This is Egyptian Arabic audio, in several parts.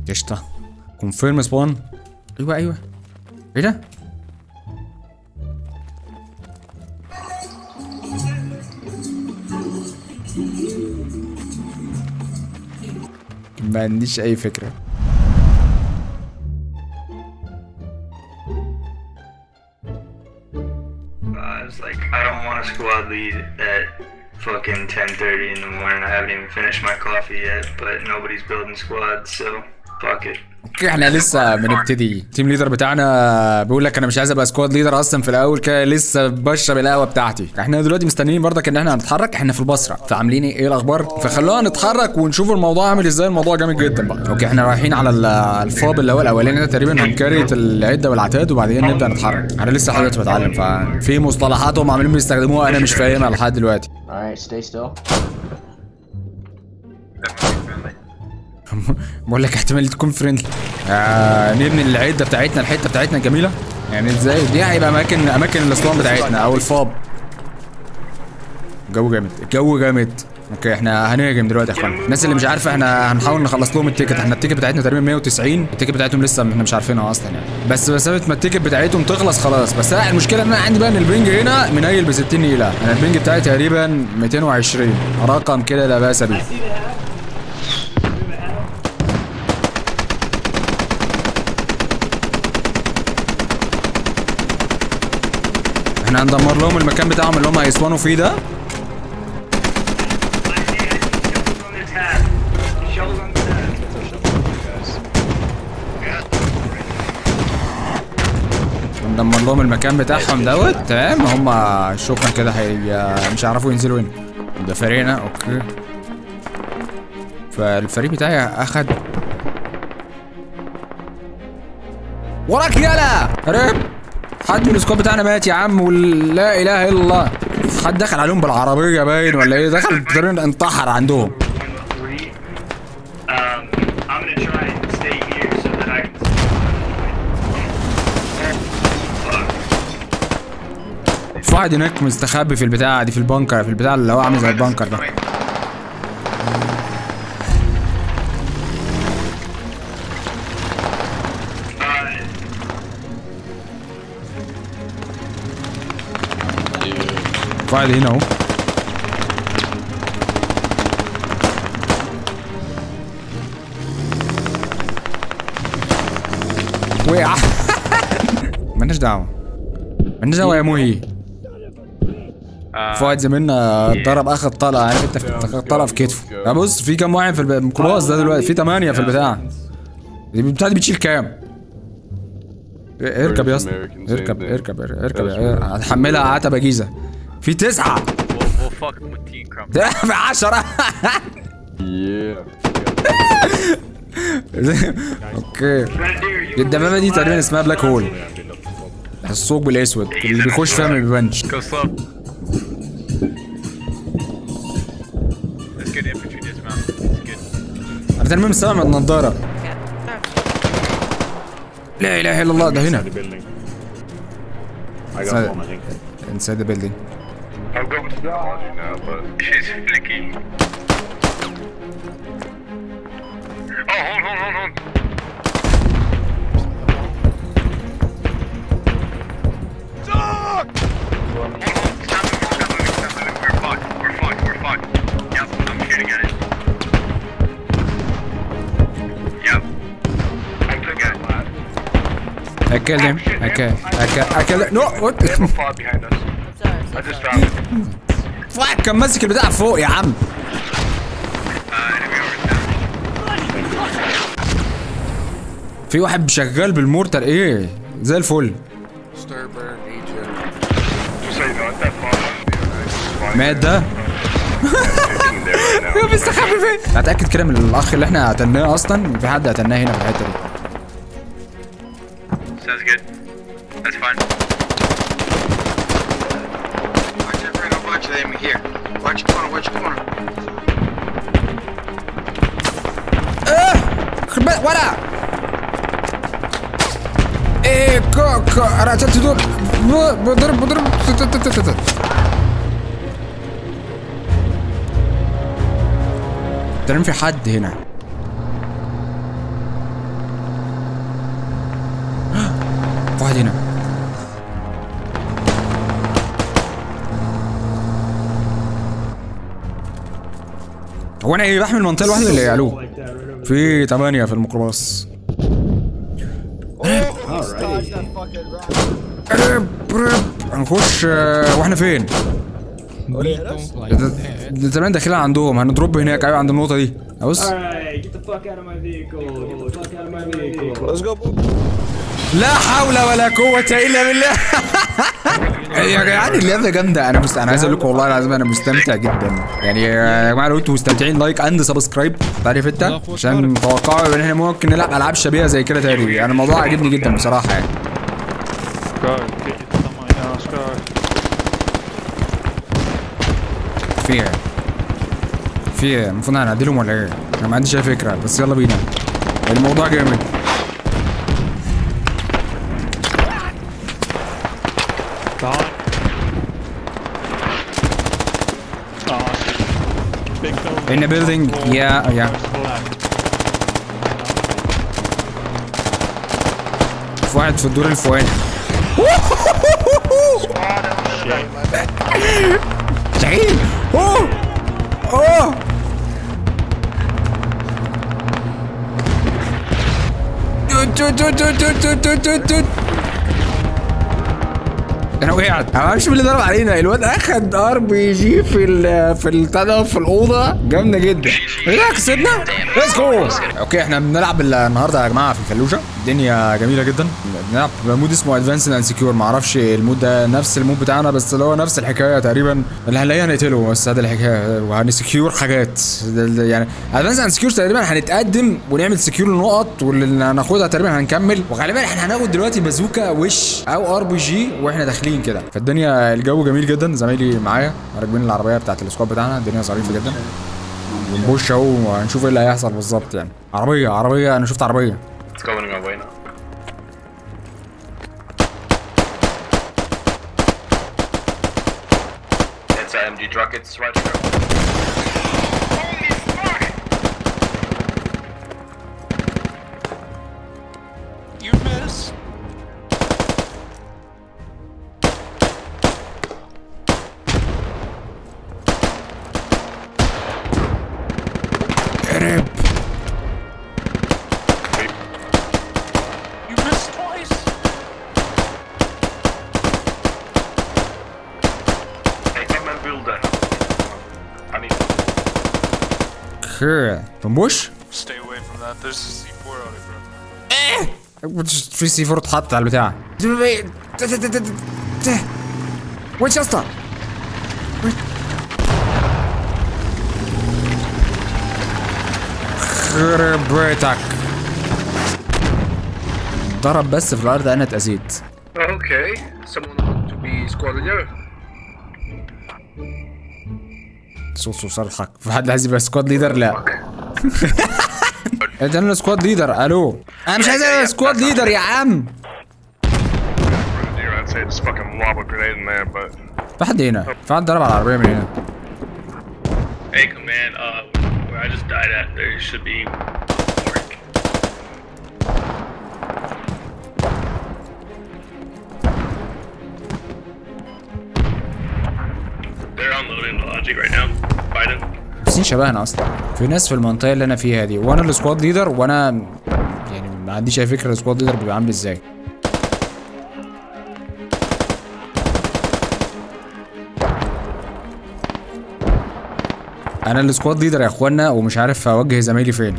قشطة كونفيرم سبون ايوه ايوه ايه ده؟ ما عنديش اي فكرة I was like, I don't want a squad lead at fucking 10:30 in the morning. I haven't even finished my coffee yet, but nobody's building squads, so fuck it. اوكي احنا لسه بنبتدي التيم ليدر بتاعنا بيقول لك انا مش عايز ابقى سكواد ليدر اصلا في الاول كده لسه بشرب القهوه بتاعتي احنا دلوقتي مستنيين برضك ان احنا هنتحرك احنا في البصره فعاملين ايه الاخبار فخلونا نتحرك ونشوف الموضوع عامل ازاي الموضوع جامد جدا بقى اوكي احنا رايحين على ال- الفاب اللي هو الاولاني ده تقريبا هنكريت العده والعتاد وبعدين نبدا نتحرك انا لسه لحد دلوقتي بتعلم ففي مصطلحات هم عاملين بيستخدموها انا مش فاهمها لحد دلوقتي Alright, stay still. بقول لك احتمال تكون فريندلي آه نبني العده بتاعتنا الحته بتاعتنا الجميله يعني ازاي دي هيبقى اماكن اماكن الاسطوانه بتاعتنا او الفاب الجو جامد الجو جامد اوكي احنا هنهاجم دلوقتي يا اخوانا الناس اللي مش عارفه احنا هنحاول نخلص لهم التيكت احنا التيكت بتاعتنا تقريبا 190 التيكت بتاعتهم لسه احنا مش عارفينها اصلا يعني بس مسافه ما التيكت بتاعتهم تخلص خلاص بس لا المشكله ان انا عندي بقى ان البنج هنا منيل ب 60 نيله انا البنج بتاعي تقريبا 220 رقم كده لا باس به احنا هندمر لهم المكان بتاعهم اللي هم هيسوانوا فيه ده ندمر لهم المكان بتاعهم دوت تمام هم شكرا كده هي مش هيعرفوا ينزلوا هنا ده فريقنا اوكي فالفريق بتاعي اخد وراك يالا رب حد من السكواد بتاعنا مات يا عم ولا اله الا الله حد دخل عليهم بالعربيه باين ولا ايه دخل تقريبا انتحر عندهم Three. Um, I'm gonna try and stay here so that I can. Fuck. في واحد هناك مستخبي في البتاع دي في البنكر في البتاع اللي هو عامل زي البنكر ده Uh, في واحد هنا اهو وقع مالناش دعوه مالناش دعوه يا موهي في واحد زميلنا اتضرب اخد طلقه عارف انت في- اخد طلقه في كتفه لا بص في كام واحد في الب- الميكروباص ده دلوقتي في ثمانيه في البتاع البتاع دي بتشيل كام؟ اركب يا اسطى اركب اركب اركب هتحملها عتبه جيزه في تسعه We'll, we'll fuck them with teen crumbs. ده في 10 اوكي الدبابه دي تقريبا اسمها بلاك هول الثقب الاسود اللي بيخش فيها ما بيبانش Go slow. That's good infantry dismount. That's good. انا تقريبا سامع النضاره لا اله الا الله ده هنا the building. I got Inside- one, I think. inside the building I'm going to technology now, but she's finicky. Oh, hold, hold, hold, hold. Hold, hold. Stop moving, stop moving, stop moving. We're fucked. We're fucked. We're fucked. Yep, I'm shooting at it. Yep. I took it. I killed him I killed I killed I killed no what They have a fog behind us. I just dropped it. فاك كان ماسك البتاع فوق يا عم Uh, enemy over down. في واحد شغال بالمورتر ايه زي الفل Just so you know, at that bomb, مات ده there right now. مستخبي فين اتاكد كده من الاخ اللي احنا قتلناه اصلا في حد قتلناه هنا في الحته دي Sounds good. That's fine. Watch that bring a bunch of them here. Watch your corner, watch your corner. خد بالك ورا ايه كوكو انا قتلت دول ب- بضرب بضرب تت- تت- تت- تت. تقريبا في حد هنا هو انا ايه بحمل المنطقه لوحدي ولا ايه الو في ثمانية في الميكروباص قرب قرب هنخش آه، واحنا فين؟ ده- ده زمان داخلين عندهم هنضرب هناك ايوه عند النقطة دي بص Alright, get the fuck out of my vehicle. Get the fuck out of my vehicle. Let's go. لا حول ولا قوة إلا بالله يا جدعان اللعبة جامدة أنا مست... أنا عايز أقول لكم والله العظيم أنا مستمتع جدا يعني يا جماعة لو أنتوا مستمتعين لايك أند سبسكرايب عارف أنت عشان توقعوا إن إحنا ممكن نلعب ألعاب شبيهة زي كده تاني أنا الموضوع عاجبني جدا بصراحة يعني Sky, get your thumb out now, Sky. في إيه؟ في إيه؟ المفروض هنعدلهم ولا إيه؟ أنا ما عنديش أي فكرة بس يلا بينا الموضوع جامد Behind. Oh, I see. Big building. In a building, Floor, yeah, yeah. first black. في واحد في الدور الفوقاني شاهين اوه اوه توت توت توت توت توت توت توت توت. انا وقعت انا ما اعرفش مين اللي ضرب علينا الواد اخد ار بي جي في ال في البتاع ده في الاوضه جامده جدا ايه ده كسبنا ليتس جو اوكي احنا بنلعب النهارده يا جماعه في الفلوجه الدنيا جميله جدا بنلعب بمود اسمه ادفانسد اند سكيور ما اعرفش المود ده نفس المود بتاعنا بس اللي هو نفس الحكايه تقريبا اللي هنلاقيه هنقتله بس هذا الحكايه وهنسكيور حاجات ده- ده يعني ادفانسد اند سكيور تقريبا هنتقدم ونعمل سكيور النقط واللي هناخدها تقريبا هنكمل وغالبا احنا هناخد دلوقتي بازوكا وش او ار بي جي واحنا داخلين كده فالدنيا الجو جميل جدا زمايلي معايا راكبين العربيه بتاعت السكواد بتاعنا الدنيا ظريفه جدا بنبوش اهو وهنشوف ايه اللي هيحصل بالظبط يعني عربيه عربيه انا شفت عربيه It's going my way now. It's an MG truck. It's right here. You miss. قرب You missed twice. Hey, come and build that. I need. اوكي بنبوش Stay away from that. There's a C4 out here, bro. في سي 4 اتحط على البتاع ويتش يا اسطى خرب بيتك ضرب بس في الارض انا اتاذيت Okay. Someone want to be squad leader? صوت صوت صرخك في حد عايز يبقى سكواد ليدر لا انت انا سكواد ليدر الو انا مش عايز ابقى سكواد ليدر يا عم Here, I'd say just fucking lob a grenade in there, but. في حد هنا في حد ضرب على العربيه من هنا Hey, command. Uh, where I just died at, there should be work. They're unloading the logic right now. Biden. بس شبهنا اصلا في ناس في المنطقه اللي انا فيها دي وانا السكواد ليدر وانا يعني ما عنديش اي فكره السكواد ليدر بيبقى عامل ازاي انا السكواد ليدر يا اخوانا ومش عارف اوجه زمايلي فين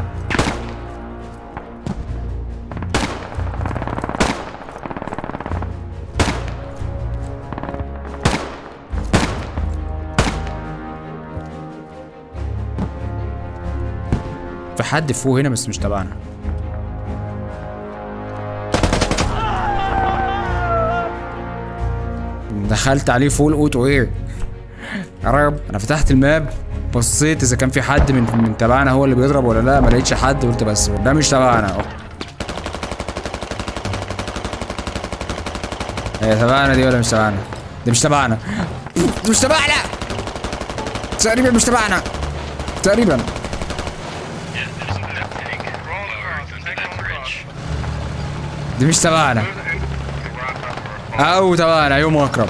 في حد فوق هنا بس مش تبعنا دخلت عليه فول اوتو ايه يا رب انا فتحت الماب بصيت اذا كان في حد من من تبعنا هو اللي بيضرب ولا لا ما لقيتش حد قلت بس ده مش تبعنا هي تبعنا دي ولا مش تبعنا دي مش تبعنا دي مش تبعنا تقريبا مش تبعنا تقريبا دي مش تبعنا او تبعنا يوم اكرم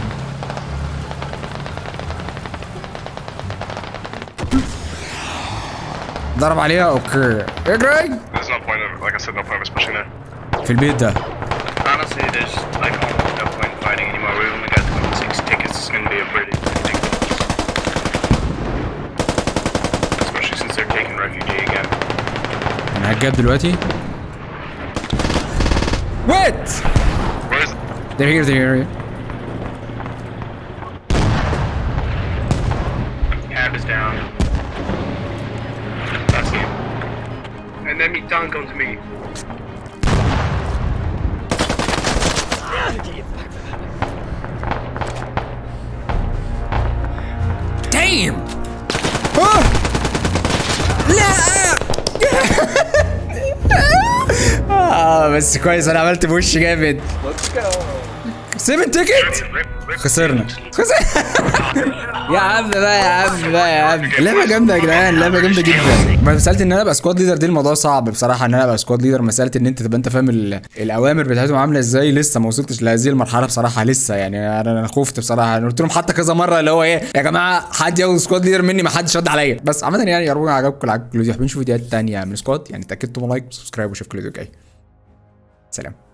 ضرب عليها اوكي اجري There's no point of, like I said, no point of us pushing there. في البيت ده Honestly, there's like almost no point in fighting anymore. We've only got 26 tickets. It's gonna be a pretty Especially since they're taking refugee again. انا هتجاب دلوقتي ويت Where is They're here, they're here. Cab is down. That's him. And then me tank onto me. Damn! آه! لا آه بس كويس انا عملت بوش جامد سيفن تيكت خسرنا خسرنا يا عم بقى يا عم بقى يا عم لعبه جامده يا جدعان لعبه جامده جدا مساله ان انا ابقى سكواد ليدر دي الموضوع صعب بصراحه ان انا ابقى سكواد ليدر مساله ان انت تبقى انت فاهم ال- الاوامر بتاعتهم عامله ازاي لسه ما وصلتش لهذه المرحله بصراحه لسه يعني انا أنا خفت بصراحه انا قلت لهم حتى كذا مره اللي هو ايه يا جماعه حد ياخد سكواد ليدر مني ما حدش رد عليا بس عامه يعني يا رب عجبكم عجبكم الفيديو حابين نشوف فيديوهات تانية من سكواد يعني تاكدتوا من لايك وسبسكرايب واشوفكم الفيديو الجاي سلام